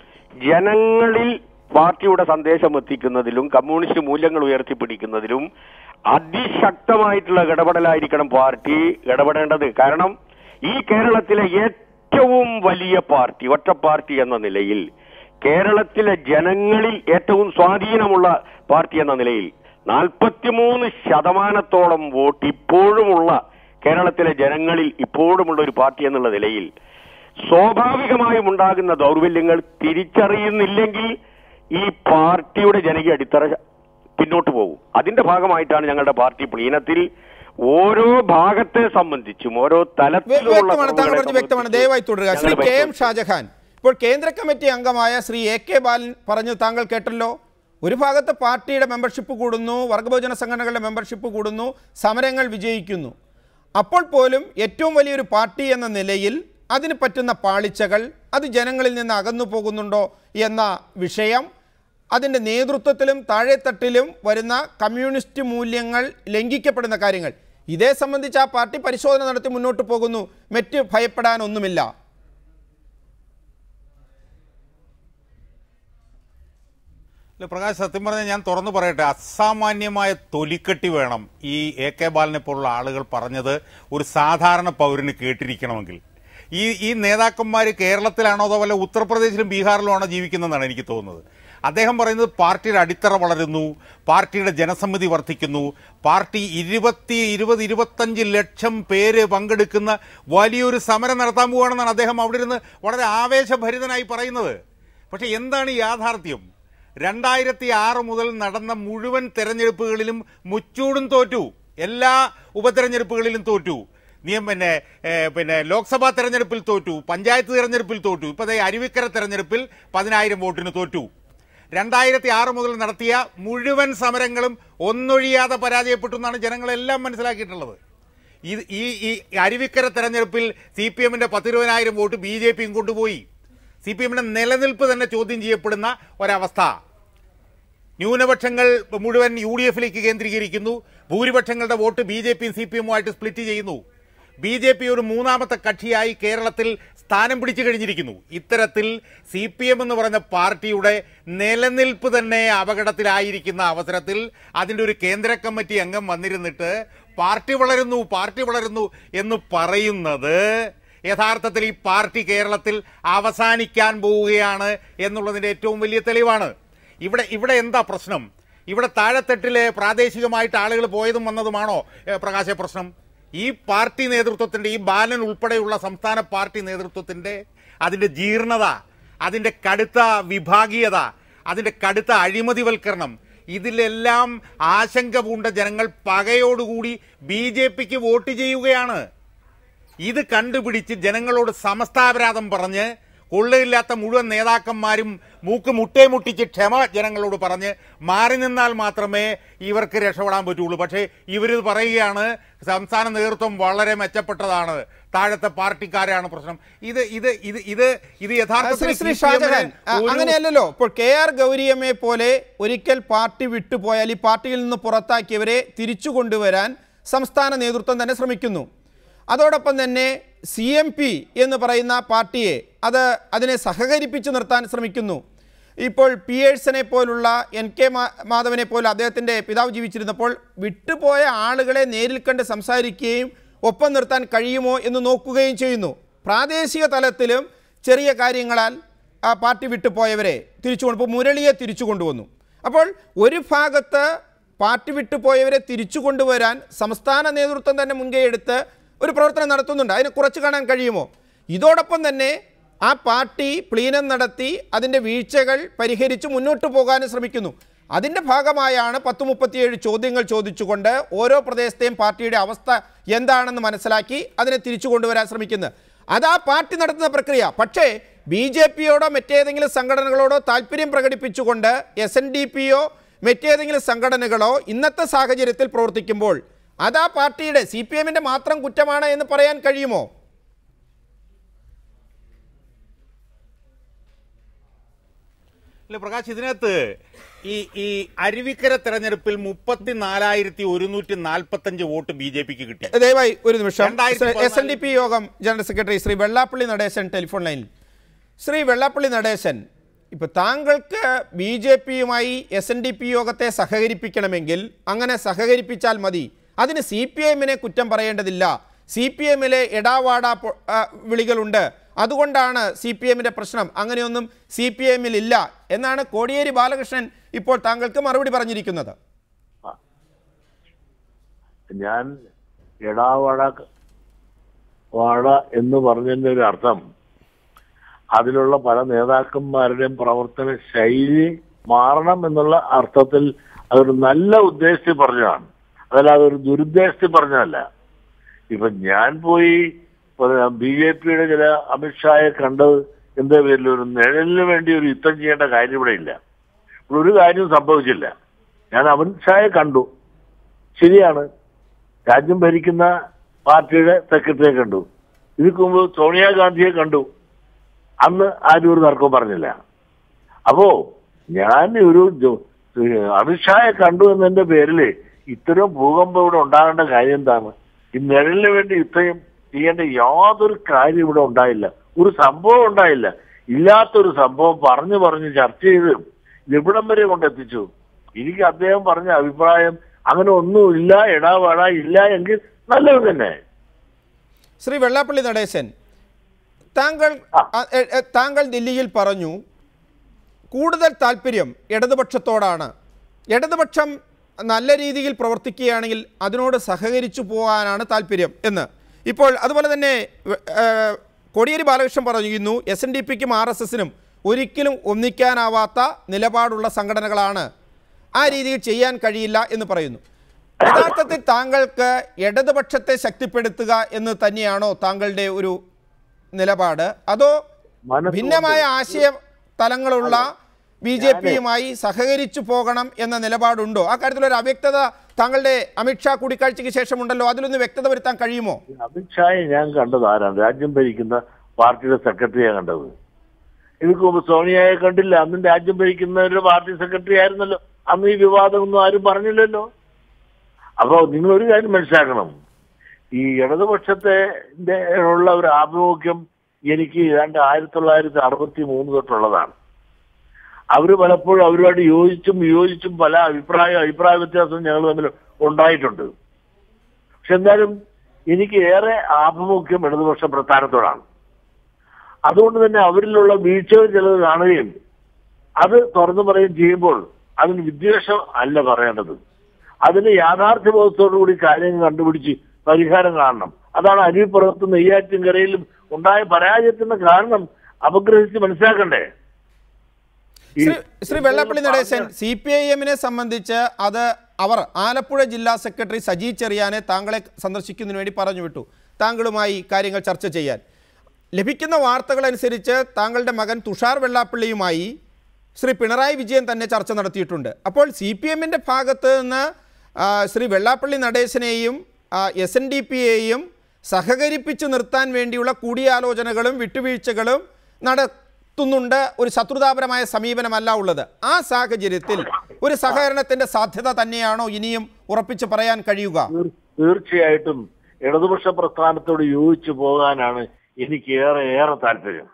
ജനങ്ങളിൽ പാർട്ടിയുടെ സന്ദേശം എത്തിക്കുന്നതിലും കമ്മ്യൂണിസ്റ്റ് മൂല്യങ്ങൾ ഉയർത്തിപ്പിടിക്കുന്നതിലും അതിശക്തമായിട്ടുള്ള ഇടപെടലായിരിക്കണം പാർട്ടി ഇടപെടേണ്ടത് കാരണം ഈ കേരളത്തിലെ ഏറ്റവും വലിയ പാർട്ടി ഒറ്റ പാർട്ടി എന്ന നിലയിൽ കേരളത്തിലെ ജനങ്ങളിൽ ഏറ്റവും സ്വാധീനമുള്ള പാർട്ടി എന്ന നിലയിൽ നാൽപ്പത്തിമൂന്ന് ശതമാനത്തോളം വോട്ട് ഇപ്പോഴുമുള്ള കേരളത്തിലെ ജനങ്ങളിൽ ഇപ്പോഴുമുള്ള ഒരു പാർട്ടി എന്നുള്ള നിലയിൽ സ്വാഭാവികമായും ഉണ്ടാകുന്ന ദൗർബല്യങ്ങൾ തിരിച്ചറിയുന്നില്ലെങ്കിൽ ഈ പാർട്ടിയുടെ ജനകീയ അടിത്തറ പിന്നോട്ട് പോകും അതിന്റെ ഭാഗമായിട്ടാണ് ഞങ്ങളുടെ പാർട്ടി പ്ലീനത്തിൽ ഓരോ ഭാഗത്തെ സംബന്ധിച്ചും ഓരോ വ്യ- തലത്തിലുള്ള വ്യക്തമാണ് താങ്കൾ പറഞ്ഞ് വ്യക്തമാണ് ദയവായി തുടരുക ശ്രീ ഞങ്ങൾ കെ എം ഷാജഹാൻ ഇപ്പോൾ കേന്ദ്ര കമ്മിറ്റി അംഗമായ ശ്രീ എ കെ ബാലൻ പറഞ്ഞു താങ്കൾ കേട്ടല്ലോ ഒരു ഭാഗത്ത് പാർട്ടിയുടെ മെമ്പർഷിപ്പ് കൂടുന്നു വർഗബഹുജന സംഘടനകളുടെ മെമ്പർഷിപ്പ് കൂടുന്നു സമരങ്ങൾ വിജയിക്കുന്നു അപ്പോൾ പോലും ഏറ്റവും വലിയൊരു പാർട്ടി എന്ന നിലയിൽ അതിന് പറ്റുന്ന പാളിച്ചകൾ അത് ജനങ്ങളിൽ നിന്ന് അകന്നു പോകുന്നുണ്ടോ എന്ന വിഷയം അതിൻ്റെ നേതൃത്വത്തിലും താഴെത്തട്ടിലും വരുന്ന കമ്മ്യൂണിസ്റ്റ് മൂല്യങ്ങൾ ലംഘിക്കപ്പെടുന്ന കാര്യങ്ങൾ ഇതേ സംബന്ധിച്ച് ആ പാർട്ടി പരിശോധന നടത്തി മുന്നോട്ട് പോകുന്നു മറ്റ് ഭയപ്പെടാനൊന്നുമില്ല അല്ല പ്രകാശ് സത്യം പറഞ്ഞാൽ ഞാൻ തുറന്നു പറയട്ടെ അസാമാന്യമായ തൊലിക്കെട്ടി വേണം ഈ എ കെ ബാലനെ പോലുള്ള ആളുകൾ പറഞ്ഞത് ഒരു സാധാരണ പൗരന് കേട്ടിരിക്കണമെങ്കിൽ ഈ ഈ നേതാക്കന്മാർ കേരളത്തിലാണോ അതോ വല്ല ഉത്തർപ്രദേശിലും ബീഹാറിലും ആണോ ജീവിക്കുന്നതെന്നാണ് എനിക്ക് തോന്നുന്നത് അദ്ദേഹം പറയുന്നത് പാർട്ടിയുടെ അടിത്തറ വളരുന്നു പാർട്ടിയുടെ ജനസമ്മതി വർദ്ധിക്കുന്നു പാർട്ടി ഇരുപത്തി ഇരുപത് ഇരുപത്തഞ്ച് ലക്ഷം പേര് പങ്കെടുക്കുന്ന വലിയൊരു സമരം നടത്താൻ പോവുകയാണെന്നാണ് അദ്ദേഹം അവിടെ ഇരുന്ന് വളരെ ആവേശഭരിതനായി പറയുന്നത് പക്ഷെ എന്താണ് ഈ യാഥാർത്ഥ്യം രണ്ടായിരത്തി ആറ് മുതൽ നടന്ന മുഴുവൻ തെരഞ്ഞെടുപ്പുകളിലും മുച്ചൂടും തോറ്റു എല്ലാ ഉപതെരഞ്ഞെടുപ്പുകളിലും തോറ്റു നിയം പിന്നെ ഏ, പിന്നെ ലോക്സഭാ തെരഞ്ഞെടുപ്പിൽ തോറ്റു പഞ്ചായത്ത് തെരഞ്ഞെടുപ്പിൽ തോറ്റു ഇപ്പൊ ദേ അരുവിക്കര തെരഞ്ഞെടുപ്പിൽ പതിനായിരം വോട്ടിന് തോറ്റു രണ്ടായിരത്തി ആറ് മുതൽ നടത്തിയ മുഴുവൻ സമരങ്ങളും ഒന്നൊഴിയാതെ പരാജയപ്പെട്ടു എന്നാണ് ജനങ്ങളെല്ലാം മനസ്സിലാക്കിയിട്ടുള്ളത് ഇത് ഈ ഈ അരുവിക്കര തെരഞ്ഞെടുപ്പിൽ സി പി എമ്മിന്റെ പത്തിരുപതിനായിരം വോട്ട് ബി ജെ പിയും കൊണ്ടുപോയി സി പി എമ്മിന്റെ നിലനിൽപ്പ് തന്നെ ചോദ്യം ചെയ്യപ്പെടുന്ന ഒരവസ്ഥ ന്യൂനപക്ഷങ്ങൾ മുഴുവൻ യു ഡി എഫിലേക്ക് കേന്ദ്രീകരിക്കുന്നു ഭൂരിപക്ഷങ്ങളുടെ വോട്ട് ബി ജെ പിയും സി പി എമ്മുമായിട്ട് സ്പ്ലിറ്റ് ചെയ്യുന്നു ബി ജെ പി ഒരു മൂന്നാമത്തെ കക്ഷിയായി കേരളത്തിൽ സ്ഥാനം പിടിച്ചു കഴിഞ്ഞിരിക്കുന്നു ഇത്തരത്തിൽ സി പി എം എന്ന് പറയുന്ന പാർട്ടിയുടെ നിലനിൽപ്പ് തന്നെ അപകടത്തിലായിരിക്കുന്ന അവസരത്തിൽ അതിൻ്റെ ഒരു കേന്ദ്ര കമ്മിറ്റി അംഗം വന്നിരുന്നിട്ട് പാർട്ടി വളരുന്നു പാർട്ടി വളരുന്നു എന്ന് പറയുന്നത് യഥാർത്ഥത്തിൽ ഈ പാർട്ടി കേരളത്തിൽ അവസാനിക്കാൻ പോവുകയാണ് എന്നുള്ളതിന്റെ ഏറ്റവും വലിയ തെളിവാണ് ഇവിടെ ഇവിടെ എന്താ പ്രശ്നം ഇവിടെ താഴെത്തട്ടിലെ പ്രാദേശികമായിട്ട് ആളുകൾ പോയതും വന്നതുമാണോ ഏ, പ്രകാശ പ്രശ്നം ഈ പാർട്ടി നേതൃത്വത്തിന്റെ ഈ ബാലൻ ഉൾപ്പെടെയുള്ള സംസ്ഥാന പാർട്ടി നേതൃത്വത്തിന്റെ അതിന്റെ ജീർണത അതിന്റെ കടുത്ത വിഭാഗീയത അതിന്റെ കടുത്ത അഴിമതിവൽക്കരണം ഇതിലെല്ലാം ആശങ്ക പൂണ്ട ജനങ്ങൾ പകയോടുകൂടി ബി ജെ പിക്ക് വോട്ട് ചെയ്യുകയാണ് ഇത് കണ്ടുപിടിച്ച് ജനങ്ങളോട് സമസ്താപരാധം പറഞ്ഞ് കൊള്ളയില്ലാത്ത മുഴുവൻ നേതാക്കന്മാരും മൂക്ക് മുട്ടേ മുട്ടിച്ച് ക്ഷമ ജനങ്ങളോട് പറഞ്ഞ് മാറി നിന്നാൽ മാത്രമേ ഇവർക്ക് രക്ഷപ്പെടാൻ പറ്റുള്ളൂ പക്ഷേ ഇവരിത് പറയുകയാണ് സംസ്ഥാന നേതൃത്വം വളരെ മെച്ചപ്പെട്ടതാണ് താഴത്തെ പാർട്ടിക്കാരാണ് പ്രശ്നം ഇത് ഇത് ഇത് ഇത് ഇത് ശ്രീ യഥാർത്ഥത്തിൽ ശ്രീ CPM ന് ഷാജഹാൻ ആ, ഒരു- അങ്ങനെയല്ലല്ലോ ഇപ്പോൾ കെ ആർ ഗൗരിയമ്മയെ പോലെ ഒരിക്കൽ പാർട്ടി വിട്ടുപോയാൽ ഈ പാർട്ടിയിൽ നിന്ന് പുറത്താക്കിയവരെ തിരിച്ചു കൊണ്ടുവരാൻ സംസ്ഥാന നേതൃത്വം തന്നെ ശ്രമിക്കുന്നു അതോടൊപ്പം തന്നെ സി എം പി എന്ന് പറയുന്ന പാർട്ടിയെ അത് അതിനെ സഹകരിപ്പിച്ചു നിർത്താൻ ശ്രമിക്കുന്നു ഇപ്പോൾ പിയേഴ്സനെ പോലുള്ള എൻ കെ മാ- മാധവനെ പോലെ അദ്ദേഹത്തിൻ്റെ പിതാവ് ജീവിച്ചിരുന്നപ്പോൾ വിട്ടുപോയ ആളുകളെ നേരിൽ കണ്ട് സംസാരിക്കുകയും ഒപ്പം നിർത്താൻ കഴിയുമോ എന്ന് നോക്കുകയും ചെയ്യുന്നു പ്രാദേശിക തലത്തിലും ചെറിയ കാര്യങ്ങളാൽ ആ പാർട്ടി വിട്ടുപോയവരെ തിരിച്ചു കൊണ്ട് ഇപ്പോൾ മുരളിയെ തിരിച്ചു കൊണ്ടുവന്നു അപ്പോൾ ഒരു ഭാഗത്ത് പാർട്ടി വിട്ടുപോയവരെ തിരിച്ചു കൊണ്ടുവരാൻ സംസ്ഥാന നേതൃത്വം തന്നെ മുൻകൈ എടുത്ത് ഒരു പ്രവർത്തനം നടത്തുന്നുണ്ട് അതിനെ കുറച്ച് കാണാൻ കഴിയുമോ ഇതോടൊപ്പം തന്നെ ആ പാർട്ടി പ്ലീനം നടത്തി അതിൻ്റെ വീഴ്ചകൾ പരിഹരിച്ച് മുന്നോട്ട് പോകാനും ശ്രമിക്കുന്നു അതിൻ്റെ ഭാഗമായാണ് പത്ത് മുപ്പത്തിയേഴ് ചോദ്യങ്ങൾ ചോദിച്ചുകൊണ്ട് ഓരോ പ്രദേശത്തെയും പാർട്ടിയുടെ അവസ്ഥ എന്താണെന്ന് മനസ്സിലാക്കി അതിനെ തിരിച്ചു കൊണ്ടുവരാൻ ശ്രമിക്കുന്നത് അതാ പാർട്ടി നടത്തുന്ന പ്രക്രിയ പക്ഷേ ബി ജെ പിയോടോ മറ്റേതെങ്കിലും സംഘടനകളോടോ താല്പര്യം പ്രകടിപ്പിച്ചുകൊണ്ട് എസ് എൻ ഡി പിയോ മറ്റേതെങ്കിലും സംഘടനകളോ ഇന്നത്തെ സാഹചര്യത്തിൽ പ്രവർത്തിക്കുമ്പോൾ അതാ പാർട്ടിയുടെ സി പി എമ്മിൻ്റെ മാത്രം കുറ്റമാണ് എന്ന് പറയാൻ കഴിയുമോ അല്ല പ്രകാശ് ഇതിനകത്ത് ഈ ഈ അരുവിക്കര തെരഞ്ഞെടുപ്പിൽ മുപ്പത്തിനാലായിരത്തി ഒരുന്നൂറ്റി നാൽപ്പത്തഞ്ച് വോട്ട് ബി ജെ പിക്ക് കിട്ടി ദയവായി ഒരു നിമിഷം രണ്ടായിരത്തി എസ് എൻ ഡി പി യോഗം general secretary Shri Vellappally Natesan telephone ലൈനിൽ ശ്രീ വെള്ളാപ്പള്ളി നടേശൻ ഇപ്പൊ താങ്കൾക്ക് ബി ജെ പിയുമായി എസ് എൻ ഡി പി യോഗത്തെ സഹകരിപ്പിക്കണമെങ്കിൽ അങ്ങനെ സഹകരിപ്പിച്ചാൽ മതി അതിന് സി പി എമ്മിനെ കുറ്റം പറയേണ്ടതില്ല സി പി എമ്മിലെ എടാവാട പൊ- ആ, വിളികളുണ്ട് അതുകൊണ്ടാണ് സി പി എമ്മിൻ്റെ പ്രശ്നം അങ്ങനെയൊന്നും സി പി എമ്മിൽ ഇല്ല എന്നാണ് കോടിയേരി ബാലകൃഷ്ണൻ ഇപ്പോൾ താങ്കൾക്ക് മറുപടി പറഞ്ഞിരിക്കുന്നത് ഞാൻ എടാവട വാട എന്ന് പറഞ്ഞതിന്റെ ഒരു അർത്ഥം അതിലുള്ള പല നേതാക്കന്മാരുടെയും പ്രവർത്തന ശൈലി മാറണം എന്നുള്ള അർത്ഥത്തിൽ അതൊരു നല്ല ഉദ്ദേശത്തിൽ പറഞ്ഞതാണ് അതല്ലാതെ ഒരു ദുരുദ്ദേശത്തിൽ പറഞ്ഞതല്ല ഇപ്പൊ ഞാൻ പോയി ബി ജെ പിയുടെ ചില അമിത്ഷായെ കണ്ടത് എന്താ പേരിൽ ഒരു നിഴലിന് വേണ്ടി ഒരു യുദ്ധം ചെയ്യേണ്ട കാര്യം ഇവിടെ ഇല്ല ഇവിടെ ഒരു കാര്യവും സംഭവിച്ചില്ല ഞാൻ അമിത്ഷായെ കണ്ടു ശരിയാണ് രാജ്യം ഭരിക്കുന്ന പാർട്ടിയുടെ സെക്രട്ടറിയെ കണ്ടു ഇതിക്ക് മുമ്പ് സോണിയാഗാന്ധിയെ കണ്ടു അന്ന് ആരും ഒരു തർക്കവും പറഞ്ഞില്ല അപ്പോ ഞാൻ ഒരു ജോ- അമിത്ഷായെ കണ്ടു എന്നതിന്റെ പേരില് ഇത്തരം ഭൂകമ്പം ഇവിടെ ഉണ്ടാകേണ്ട കാര്യം എന്താണ് ഈ നിഴലിന് വേണ്ടി ഇത്രയും ചെയ്യേണ്ട യാതൊരു കാര്യം ഇവിടെ ഉണ്ടായില്ല ഒരു സംഭവം ഉണ്ടായില്ല ഇല്ലാത്തൊരു സംഭവം പറഞ്ഞു പറഞ്ഞ് ചർച്ച ചെയ്ത് ഇവിടം വരെ കൊണ്ടെത്തിച്ചു എനിക്ക് അദ്ദേഹം പറഞ്ഞ അഭിപ്രായം അങ്ങനെ ഒന്നുമില്ല ഇടാപാട ഇല്ല എങ്കിൽ നല്ലത് തന്നെ ശ്രീ വെള്ളാപ്പള്ളി നടേശൻ താങ്കൾ അ- എ- എ- താങ്കൾ ദില്ലിയിൽ പറഞ്ഞു കൂടുതൽ താല്പര്യം ഇടതുപക്ഷത്തോടാണ് ഇടതുപക്ഷം നല്ല രീതിയിൽ പ്രവർത്തിക്കുകയാണെങ്കിൽ അതിനോട് സഹകരിച്ചു പോകാനാണ് താല്പര്യം എന്ന് ഇപ്പോൾ അതുപോലെ തന്നെ വ- ഏഹ്, കോടിയേരി ബാലകൃഷ്ണൻ പറഞ്ഞിരുന്നു എസ് എൻ ഡി പിക്കും ആർ എസ് എസിനും ഒരിക്കലും ഒന്നിക്കാനാവാത്ത നിലപാടുള്ള സംഘടനകളാണ് ആ രീതിയിൽ ചെയ്യാൻ കഴിയില്ല എന്ന് പറയുന്നു യഥാർത്ഥത്തിൽ താങ്കൾക്ക് ഇടതുപക്ഷത്തെ ശക്തിപ്പെടുത്തുക എന്ന് തന്നെയാണോ താങ്കളുടെ ഒരു നിലപാട് അതോ മനസ്സുകൊണ്ട് ഭിന്നമായ ആശയ തലങ്ങളുള്ള ബി ജെ പിയുമായി സഹകരിച്ചു പോകണം എന്ന നിലപാടുണ്ടോ ആ കാര്യത്തിൽ ഒരു അവ്യക്തത താങ്കളുടെ അമിത്ഷാ കൂടിക്കാഴ്ചയ്ക്ക് ശേഷമുണ്ടല്ലോ അതിലൊന്ന് വ്യക്തത വരുത്താൻ കഴിയുമോ അമിത്ഷായെ ഞാൻ കണ്ടത് ആരാണ് രാജ്യം ഭരിക്കുന്ന പാർട്ടിയുടെ സെക്രട്ടറിയെ കണ്ടത് ഇതിക്ക് മുമ്പ് സോണിയയെ കണ്ടില്ല അന്നും രാജ്യം ഭരിക്കുന്ന ഒരു പാർട്ടി സെക്രട്ടറി ആയിരുന്നല്ലോ അന്ന് ഈ വിവാദമൊന്നും ആരും പറഞ്ഞില്ലല്ലോ അപ്പോ നിങ്ങൾ ഒരു കാര്യം മനസ്സിലാക്കണം ഈ ഇടതുപക്ഷത്തെ ന്റെ ഉള്ള ഒരു ആഭിമുഖ്യം എനിക്ക് ഏതാണ്ട് ആയിരത്തി തൊള്ളായിരത്തി അറുപത്തി മൂന്ന് തൊട്ടുള്ളതാണ് അവര് പലപ്പോഴും അവരുമായിട്ട് യോജിച്ചും വിയോജിച്ചും പല അഭിപ്രായ അഭിപ്രായ വ്യത്യാസവും ഞങ്ങൾ തമ്മിൽ ഉണ്ടായിട്ടുണ്ട് പക്ഷെ എന്നാലും എനിക്ക് ഏറെ ആഭിമുഖ്യം ഇടതുപക്ഷ പ്രസ്ഥാനത്തോടാണ് അതുകൊണ്ട് തന്നെ അവരിലുള്ള വീഴ്ചകൾ ചിലത് കാണുകയും അത് തുറന്നു പറയുകയും ചെയ്യുമ്പോൾ അതിന് വിദ്വേഷം അല്ല പറയേണ്ടത് അതിന് യാഥാർത്ഥ്യബോധത്തോടുകൂടി കാര്യങ്ങൾ കണ്ടുപിടിച്ച് പരിഹാരം കാണണം അതാണ് അരുവിപ്പുറത്തും നെയ്യാറ്റിൻകരയിലും ഉണ്ടായ പരാജയത്തിന് കാരണം അപഗ്രഹിച്ച് മനസ്സിലാക്കണ്ടേ ഈ Shri Shri Vellappally Natesan C P I എമ്മിനെ സംബന്ധിച്ച് അത് അവർ ആലപ്പുഴ ജില്ലാ സെക്രട്ടറി സജി ചെറിയാനെ താങ്കളെ സന്ദർശിക്കുന്നതിന് വേണ്ടി പറഞ്ഞു വിട്ടു താങ്കളുമായി കാര്യങ്ങൾ ചർച്ച ചെയ്യാൻ ലഭിക്കുന്ന വാർത്തകളനുസരിച്ച് താങ്കളുടെ മകൻ തുഷാർ വെള്ളാപ്പള്ളിയുമായി ശ്രീ പിണറായി വിജയൻ തന്നെ ചർച്ച നടത്തിയിട്ടുണ്ട് അപ്പോൾ സി പി എമ്മിൻ്റെ ഭാഗത്ത് നിന്ന് ആ, ശ്രീ വെള്ളാപ്പള്ളി നടേശനെയും എസ് എൻ ഡി പിയെയും സഹകരിപ്പിച്ച് നിർത്താൻ വേണ്ടിയുള്ള കൂടിയാലോചനകളും വിട്ടുവീഴ്ചകളും നടത്തുന്നുണ്ട് ഒരു ശത്രുതാപരമായ സമീപനമല്ല ഉള്ളത് ആ സാഹചര്യത്തിൽ ഒരു സഹകരണത്തിൻ്റെ സാധ്യത തന്നെയാണോ ഇനിയും ഉറപ്പിച്ച് പറയാൻ കഴിയുക തീർ- തീർച്ചയായിട്ടും ഇടതുപക്ഷ പ്രസ്ഥാനത്തോട് യോജിച്ചു പോകാനാണ് എനിക്ക് ഏറെ ഏറെ താല്പര്യം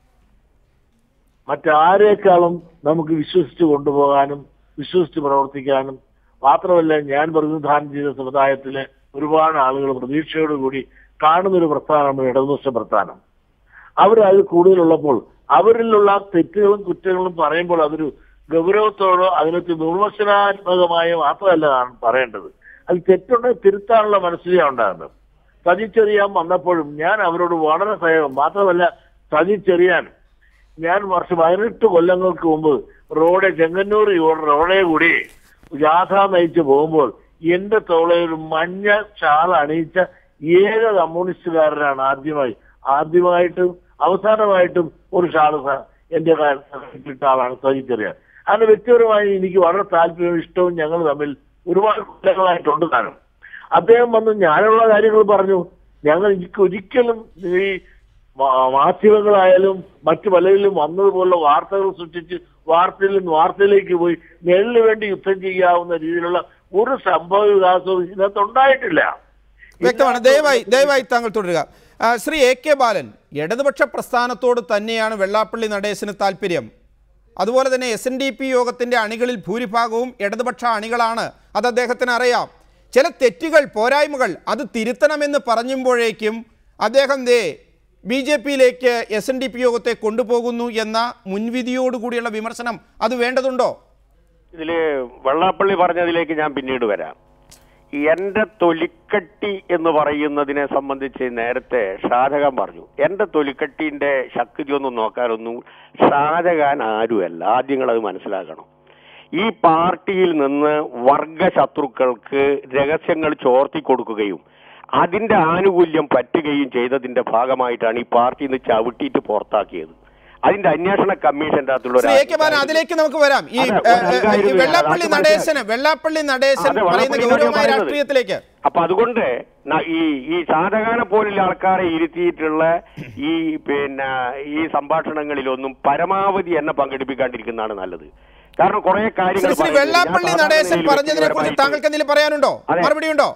മറ്റാരേക്കാളും നമുക്ക് വിശ്വസിച്ച് കൊണ്ടുപോകാനും വിശ്വസിച്ച് പ്രവർത്തിക്കാനും മാത്രമല്ല ഞാൻ പ്രതിനിധാനം ചെയ്ത സമുദായത്തിലെ ഒരുപാട് ആളുകൾ പ്രതീക്ഷയോടുകൂടി കാണുന്ന ഒരു പ്രസ്ഥാനമാണ് ഇടതുപക്ഷ പ്രസ്ഥാനം അവർ അത് കൂടുതലുള്ളപ്പോൾ അവരിലുള്ള തെറ്റുകളും കുറ്റങ്ങളും പറയുമ്പോൾ അതൊരു ഗൗരവത്തോടോ അതിനകത്ത് വിമർശനാത്മകമായ മാത്രമല്ല ആണ് പറയേണ്ടത് അത് തെറ്റുണ്ടെങ്കിൽ തിരുത്താനുള്ള മനസ്സിലാണ് ഉണ്ടാകുന്നത് സജിച്ചെറിയാൻ വന്നപ്പോഴും ഞാൻ അവരോട് വളരെ സഹകം മാത്രമല്ല സജിച്ചെറിയാൻ ഞാൻ വർഷം പതിനെട്ട് കൊല്ലങ്ങൾക്ക് മുമ്പ് റോഡ് ചെങ്ങന്നൂർ റോഡേ കൂടി ജാഥ നയിച്ചു പോകുമ്പോൾ എന്റെ തോളയിൽ ഒരു മഞ്ഞ ഷാൾ അണിയിച്ച ഏക കമ്മ്യൂണിസ്റ്റുകാരനാണ് ആദ്യമായി ആദ്യമായിട്ടും അവസാനമായിട്ടും ഒരു ഷാൾ എന്റെ ഇട്ട ആളാണ് സഹിച്ചറിയാൻ അങ്ങനെ വ്യക്തിപരമായി എനിക്ക് വളരെ താല്പര്യവും ഇഷ്ടവും ഞങ്ങൾ തമ്മിൽ ഒരുപാട് കൊല്ലങ്ങളായിട്ടുണ്ട് താനും അദ്ദേഹം വന്ന് ഞാനുള്ള കാര്യങ്ങൾ പറഞ്ഞു ഞങ്ങൾ എനിക്ക് ഒരിക്കലും ഈ മാ- മാധ്യമങ്ങളായാലും മറ്റു പലരിലും വന്നതുപോലുള്ള വാർത്തകൾ സൃഷ്ടിച്ച് വാർത്തയിൽ നിന്ന് വാർത്തയിലേക്ക് പോയി നെല്ലിന് വേണ്ടി യുദ്ധം ചെയ്യാവുന്ന രീതിയിലുള്ള ഒരു സംഭവ വികാസവും ഇതിനകത്ത് ഉണ്ടായിട്ടില്ല വ്യക്തമാണ് ദയവായി ദയവായി താങ്കൾ തുടരുക ആ, ശ്രീ എ കെ ബാലൻ ഇടതുപക്ഷ പ്രസ്ഥാനത്തോട് തന്നെയാണ് വെള്ളാപ്പള്ളി നടേശന് താല്പര്യം അതുപോലെ തന്നെ എസ് എൻ ഡി പി യോഗത്തിൻ്റെ അണികളിൽ ഭൂരിഭാഗവും ഇടതുപക്ഷ അണികളാണ് അത് അദ്ദേഹത്തിന് അറിയാം ചില തെറ്റുകൾ പോരായ്മകൾ അത് തിരുത്തണമെന്ന് പറഞ്ഞുമ്പോഴേക്കും അദ്ദേഹം ദേ ബി ജെ പിയിലേക്ക് എസ് എൻ ഡി പി യോഗത്തെ കൊണ്ടുപോകുന്നു എന്ന മുൻവിധിയോടുകൂടിയുള്ള വിമർശനം അത് വേണ്ടതുണ്ടോ ഇതില് വെള്ളാപ്പള്ളി പറഞ്ഞതിലേക്ക് ഞാൻ പിന്നീട് വരാം എന്റെ തൊലിക്കട്ടി എന്ന് പറയുന്നതിനെ സംബന്ധിച്ച് നേരത്തെ ഷാജഹാൻ പറഞ്ഞു എന്റെ തൊലിക്കട്ടിന്റെ ശക്തി ഒന്നും നോക്കാനൊന്നും ഷാജഹാൻ ആരുമല്ല ആദ്യങ്ങൾ അത് മനസ്സിലാക്കണം ഈ പാർട്ടിയിൽ നിന്ന് വർഗ ശത്രുക്കൾക്ക് രഹസ്യങ്ങൾ ചോർത്തി കൊടുക്കുകയും അതിന്റെ ആനുകൂല്യം പറ്റുകയും ചെയ്തതിന്റെ ഭാഗമായിട്ടാണ് ഈ പാർട്ടി ഇന്ന് ചവിട്ടിയിട്ട് പുറത്താക്കിയത് അതിന്റെ അന്വേഷണ കമ്മീഷന്റെ അകത്തുള്ള ഒരു ശ്രീ എ കെ ബാലൻ ആൾക്കാര് അതിലേക്ക് നമുക്ക് വരാം ഈ അതെ, ഏ, ഏ, അഹങ്കാരി ഈ വെള്ളാപ്പള്ളി അത് നടേശന് വെള്ളാപ്പള്ളി നടേശൻ അതെ, പറയുന്ന വെള്ളാപ്പള്ളി ഗൗരവമായ നടേശൻ രാഷ്ട്രീയത്തിലേക്ക് അപ്പൊ അതുകൊണ്ട് ന- ഈ ഈ ഷാജഹാനെ പോലുള്ള ആൾക്കാരെ ഇരുത്തിയിട്ടുള്ള ഈ പിന്നെ ഈ സംഭാഷണങ്ങളിലൊന്നും പരമാവധി എന്നെ പങ്കെടുപ്പിക്കാണ്ടിരിക്കുന്നതാണ് നല്ലത് കാരണം കുറെ ശ്രീ കാര്യങ്ങൾ ശ്രീ പറയുന്നത് വെള്ളാപ്പള്ളി ഞാൻ സാധാരണ നടേശൻ നിലയിൽ പറഞ്ഞതിനെ കുറിച്ച് വ്യക്തിപരമായിട്ട് താങ്കൾക്ക് എന്തെങ്കിലും പറയാനുണ്ടോ അതെ. മറുപടി ഉണ്ടോ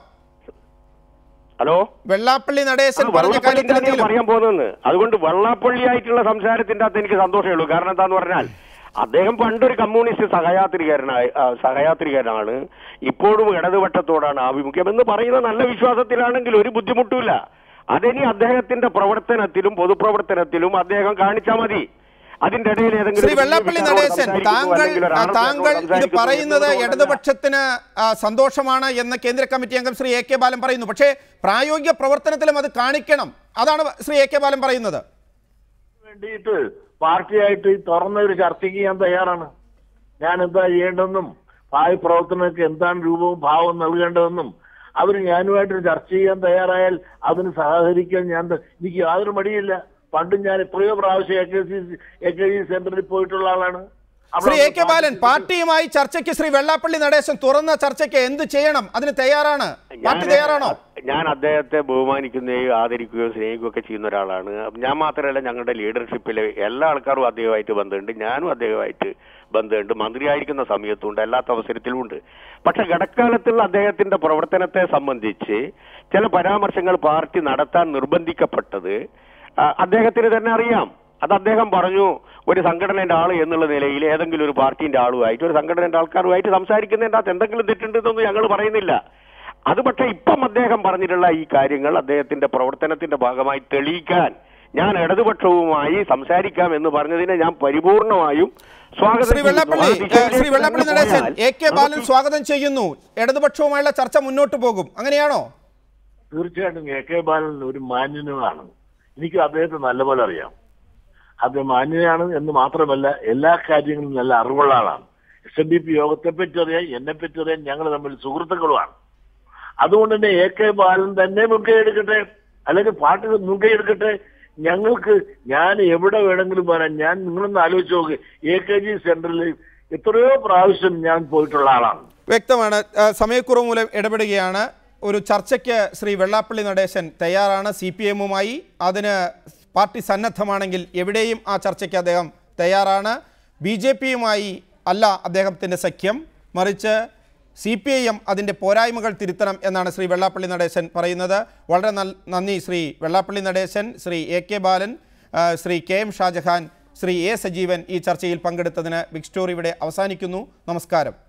ഹലോ വെള്ളാപ്പള്ളി നടേശൻ അത് പറഞ്ഞ വെള്ളാപ്പള്ളി കാര്യത്തിൽ തന്നെയാണ് എന്തെങ്കിലും പറയാൻ പോകുന്നത് അതുകൊണ്ട് വെള്ളാപ്പള്ളി ആയിട്ടുള്ള സംസാരത്തിന്റെ അകത്ത് എനിക്ക് സന്തോഷമേ ഉള്ളൂ കാരണം എന്താന്ന് പറഞ്ഞാൽ അദ്ദേഹം പണ്ടൊരു കമ്മ്യൂണിസ്റ്റ് സഹയാത്രികരനായി ആ, സഹയാത്രികനാണ് ഇപ്പോഴും ഇടതുപക്ഷത്തോടാണ് ആഭിമുഖ്യം എന്ന് പറയുന്ന നല്ല വിശ്വാസത്തിലാണെങ്കിൽ ഒരു ബുദ്ധിമുട്ടുമില്ല അതിനി അദ്ദേഹത്തിന്റെ പ്രവർത്തനത്തിലും പൊതുപ്രവർത്തനത്തിലും അദ്ദേഹം കാണിച്ചാൽ മതി അതിന്റെ ഇടയിൽ ഏതെങ്കിലും ശ്രീ ഒരു വെള്ളാപ്പള്ളി വിഷയത്തോട് നടേശൻ സംസാരിക്കുന്നു, താങ്കൾ അല്ലെങ്കിൽ ഒരു ആളോട് താങ്കൾ ഇത് സംസാരിക്കുന്നു പറയുന്നത് എന്നതുകൊണ്ടല്ല. ഇടതുപക്ഷത്തിന് ആ, സന്തോഷമാണ് എന്ന് കേന്ദ്ര കമ്മിറ്റി അംഗം ശ്രീ എ കെ ബാലൻ പറയുന്നു പക്ഷേ പ്രായോഗിക പ്രവർത്തനത്തിലും അത് കാണിക്കണം അതാണ് ശ്രീ എ കെ ബാലൻ പറയുന്നത് വേണ്ടിയിട്ട് പാർട്ടിയായിട്ട് തുറന്ന ഒരു ചർച്ചയ്ക്ക് ഞാൻ തയ്യാറാണ് ഞാൻ എന്താ ചെയ്യേണ്ടതെന്നും ഭാവി പ്രവർത്തനങ്ങൾക്ക് എന്താണ് രൂപവും ഭാവവും നൽകേണ്ടതെന്നും അവർ ഞാനുമായിട്ട് ചർച്ച ചെയ്യാൻ തയ്യാറായാൽ അതിന് സഹകരിക്കാൻ ഞാൻ ത- എനിക്ക് യാതൊരു മടിയില്ല പണ്ടും ഞാൻ എത്രയോ പ്രാവശ്യം A K C A K G സെന്ററിൽ പോയിട്ടുള്ള ആളാണ് അവിടെ Shri A K party Balan പാർട്ടിയുമായി ചർച്ചയ്ക്ക് ശ്രീ വെള്ളാപ്പള്ളി നടേശൻ തുറന്ന ചർച്ചയ്ക്ക് എന്ത് ചെയ്യണം അതിന് തയ്യാറാണ് പാർട്ടി ഞാന് തയ്യാറാണോ ഞാൻ അദ്ദേഹത്തെ ബഹുമാനിക്കുകയും ആദരിക്കുകയോ സ്നേഹിക്കുകയോ ഒക്കെ ചെയ്യുന്ന ഒരാളാണ് ഞാൻ മാത്രമല്ല ഞങ്ങളുടെ ലീഡർഷിപ്പിലെ എല്ലാ ആൾക്കാരും അദ്ദേഹമായിട്ട് ബന്ധമുണ്ട് ഞാനും അദ്ദേഹമായിട്ട് ബന്ധമുണ്ട് മന്ത്രിയായിരിക്കുന്ന സമയത്തുണ്ട് അല്ലാത്ത അവസരത്തിലും ഉണ്ട് പക്ഷെ ഘടക്കാലത്തുള്ള അദ്ദേഹത്തിന്റെ പ്രവർത്തനത്തെ സംബന്ധിച്ച് ചില പരാമർശങ്ങൾ പാർട്ടി നടത്താൻ നിർബന്ധിക്കപ്പെട്ടത് ആ, അദ്ദേഹത്തിന് തന്നെ അറിയാം അത് അദ്ദേഹം പറഞ്ഞു ഒരു സംഘടനയുടെ ആള് എന്നുള്ള നിലയിൽ ഏതെങ്കിലും ഒരു പാർട്ടിന്റെ ആളുമായിട്ട് ഒരു സംഘടനയുടെ ആൾക്കാരുമായിട്ട് സംസാരിക്കുന്നതിന്റെ അകത്ത് എന്തെങ്കിലും തെറ്റുണ്ടെന്നൊന്നും ഞങ്ങൾ പറയുന്നില്ല അത് പക്ഷെ ഇപ്പം അദ്ദേഹം പറഞ്ഞിട്ടുള്ള ഈ കാര്യങ്ങൾ അദ്ദേഹത്തിന്റെ പ്രവർത്തനത്തിന്റെ ഭാഗമായി തെളിയിക്കാൻ ഞാൻ ഇടതുപക്ഷവുമായി സംസാരിക്കാം എന്ന് പറഞ്ഞതിനെ ഞാൻ പരിപൂർണമായും സ്വാഗതം ശ്രീ ചെയ്യുന്നു. വെള്ളാപ്പള്ളി ആ ദിശയിലേക്ക് ശ്രീ വെള്ളാപ്പള്ളി തന്നെ നടേശൻ പോയാൽ എ കെ ബാലൻ നമുക്ക് സ്വാഗതം ചെയ്യുന്നു ഇടതുപക്ഷവുമായുള്ള ചർച്ച മുന്നോട്ട് പോകും അങ്ങനെയാണോ തീർച്ചയായിട്ടും എ കെ ബാലൻ ഒരു മാന്യനുമാണ് എനിക്ക് അദ്ദേഹത്തെ നല്ലപോലെ അറിയാം അദ്ദേഹം മാന്യനാണ് എന്ന് മാത്രമല്ല എല്ലാ കാര്യങ്ങളും നല്ല അറിവുള്ള ആളാണ് എസ് എൻ ഡി പി യോഗത്തെ പറ്റി അറിയാം എന്നെ പറ്റി അറിയാം ഞങ്ങൾ തമ്മിൽ സുഹൃത്തുക്കളുമാണ് അതുകൊണ്ട് തന്നെ എ കെ ബാലൻ തന്നെ മുൻകൈ എടുക്കട്ടെ അല്ലെങ്കിൽ പാർട്ടി മുൻകൈ എടുക്കട്ടെ ഞങ്ങൾക്ക് ഞാൻ എവിടെ വേണമെങ്കിലും വരാൻ ഞാൻ നിങ്ങളൊന്ന് ആലോചിച്ച് നോക്ക് എ കെ ജി സെന്ററിൽ എത്രയോ പ്രാവശ്യം ഞാൻ പോയിട്ടുള്ള ആളാണ് വ്യക്തമാണ് ആ, സമയക്കുറവ് മൂലം ഇടപെടുകയാണ് ഒരു ചർച്ചയ്ക്ക് ശ്രീ വെള്ളാപ്പള്ളി നടേശൻ തയ്യാറാണ് സി പി എമ്മുമായി അതിന് പാർട്ടി സന്നദ്ധമാണെങ്കിൽ എവിടെയും ആ ചർച്ചയ്ക്ക് അദ്ദേഹം തയ്യാറാണ് ബി ജെ പിയുമായി അല്ല അദ്ദേഹത്തിൻ്റെ സഖ്യം മറിച്ച് സി പി ഐ എം അതിൻ്റെ പോരായ്മകൾ തിരുത്തണം എന്നാണ് ശ്രീ വെള്ളാപ്പള്ളി നടേശൻ പറയുന്നത് വളരെ നൽ- നന്ദി ശ്രീ വെള്ളാപ്പള്ളി നടേശൻ ശ്രീ എ കെ ബാലൻ ആ, Shri K M Shajahan Shri A Sajeevan ഈ ചർച്ചയിൽ പങ്കെടുത്തതിന് ബിഗ് സ്റ്റോറി ഇവിടെ അവസാനിക്കുന്നു നമസ്കാരം